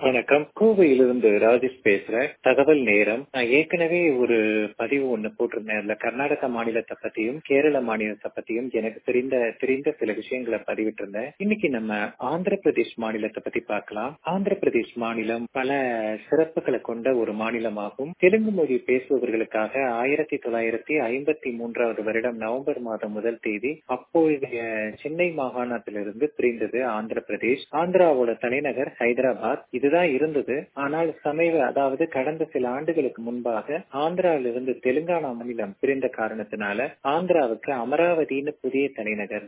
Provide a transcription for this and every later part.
வணக்கம் கோவையிலிருந்து ராஜேஷ் பேசுறேன் தகவல் நேரம் நான் ஏற்கனவே ஒரு பதிவு ஒண்ணு போட்டிருந்தேன் அதுல கர்நாடக மாநிலத்தை பத்தியும் கேரள மாநிலத்தை பத்தியும் எனக்கு தெரிந்த தெரிந்த சில விஷயங்களை பதிவிட்டிருந்தேன் இன்னைக்கு நம்ம ஆந்திர பிரதேஷ் மாநிலத்தை பத்தி பார்க்கலாம் ஆந்திர பிரதேஷ் மாநிலம் பல சிறப்புகளை கொண்ட ஒரு மாநிலமாகும் தெலுங்கு மொழி பேசுபவர்களுக்காக ஆயிரத்தி தொள்ளாயிரத்தி ஐம்பத்தி மூன்றாவது வருடம் நவம்பர் மாதம் முதல் தேதி அப்பொழுதைய சென்னை மாகாணத்திலிருந்து பிரிந்தது ஆந்திர பிரதேஷ் ஆந்திராவோட தலைநகர் ஹைதராபாத் இதுதான் இருந்தது ஆனால் சமீப அதாவது கடந்த சில ஆண்டுகளுக்கு முன்பாக ஆந்திராவிலிருந்து தெலுங்கானா மாநிலம் பிரிந்த காரணத்தினால ஆந்திராவுக்கு அமராவதினு புதிய தலைநகர்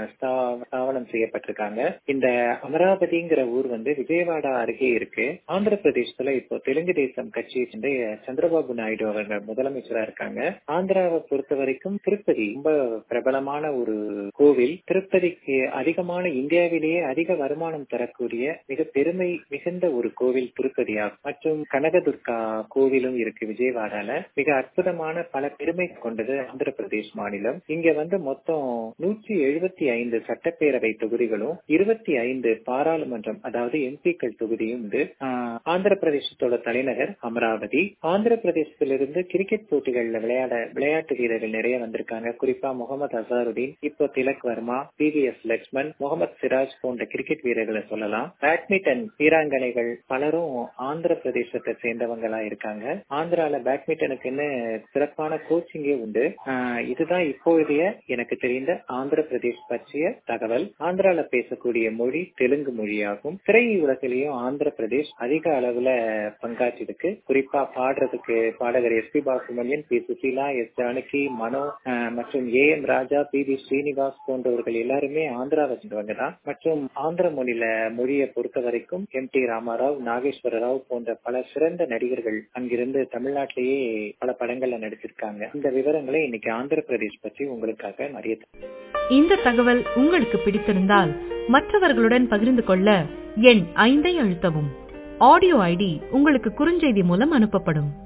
ஸ்தாபனம் செய்யப்பட்டிருக்காங்க இந்த அமராவதிங்கிற ஊர் வந்து விஜயவாடா அருகே இருக்கு ஆந்திர பிரதேசத்துல இப்போ தெலுங்கு தேசம் கட்சியை சேர்ந்த சந்திரபாபு நாயுடு அவர்கள் முதலமைச்சரா இருக்காங்க ஆந்திராவை பொறுத்த வரைக்கும் திருப்பதி ரொம்ப பிரபலமான ஒரு கோவில் திருப்பதிக்கு அதிகமான இந்தியாவிலேயே அதிக வருமானம் தரக்கூடிய மிக பெருமை மிகுந்த ஒரு கோவில் திருப்பதி ஆகும் மற்றும் கனகதுர்கா கோவிலும் இருக்கு விஜயவாடால மிக அற்புதமான பல பெருமை கொண்டது ஆந்திர பிரதேஷ் மாநிலம் இங்க வந்து மொத்தம் நூற்றி எழுபத்தி ஐந்து சட்டப்பேரவை தொகுதிகளும் இருபத்தி ஐந்து பாராளுமன்றம் அதாவது எம்பிக்கள் தொகுதியும் உண்டு ஆந்திர பிரதேசத்தோட தலைநகர் அமராவதி ஆந்திர பிரதேசத்திலிருந்து கிரிக்கெட் போட்டிகள்ல விளையாட விளையாட்டு வீரர்கள் நிறைய வந்திருக்காங்க குறிப்பா முகமது அசாருதீன் இப்போ Tilak Varma P V S Laxman Mohammed Siraj போன்ற கிரிக்கெட் வீரர்களை சொல்லலாம் பேட்மிண்டன் வீராங்கனைகள் பலரும் ஆந்திர பிரதேசத்தை சேர்ந்தவங்களா இருக்காங்க ஆந்திரால பேட்மிண்டனுக்குன்னு சிறப்பான கோச்சிங்கே உண்டு இதுதான் இப்பொழுதைய எனக்கு தெரிந்த ஆந்திர பிரதேஷ் பற்றிய தகவல் ஆந்திரால பேசக்கூடிய மொழி தெலுங்கு மொழியாகும் திரை உலகிலேயும் ஆந்திர பிரதேஷ் அதிக அளவுல பங்காற்றிருக்கு குறிப்பா பாடுறதுக்கு பாடகர் S P Balasubrahmanyam P Susheela S Janaki Mano மற்றும் A M Raja P V Srinivas போன்றவர்கள் எல்லாருமே ஆந்திராவை சேர்ந்தவங்க தான் மற்றும் ஆந்திர மொழியில மொழியை பொறுத்த வரைக்கும் எம் டி ராமாராவ் நாகேஸ்வர ராவ் போன்ற பல சிறந்த நடிகர்கள் அங்கிருந்து தமிழ்நாட்டிலேயே பல படங்கள்ல நடிச்சிருக்காங்க இந்த விவரங்களை இன்னைக்கு ஆந்திர பிரதேஷ் பற்றி உங்களுக்காக நிறைய இந்த தகவல் உங்களுக்கு பிடித்திருந்தால் மற்றவர்களுடன் பகிர்ந்து கொள்ள எண் ஐந்தை அழுத்தவும் ஆடியோ ஐடி உங்களுக்கு குறுஞ்செய்தி மூலம் அனுப்பப்படும்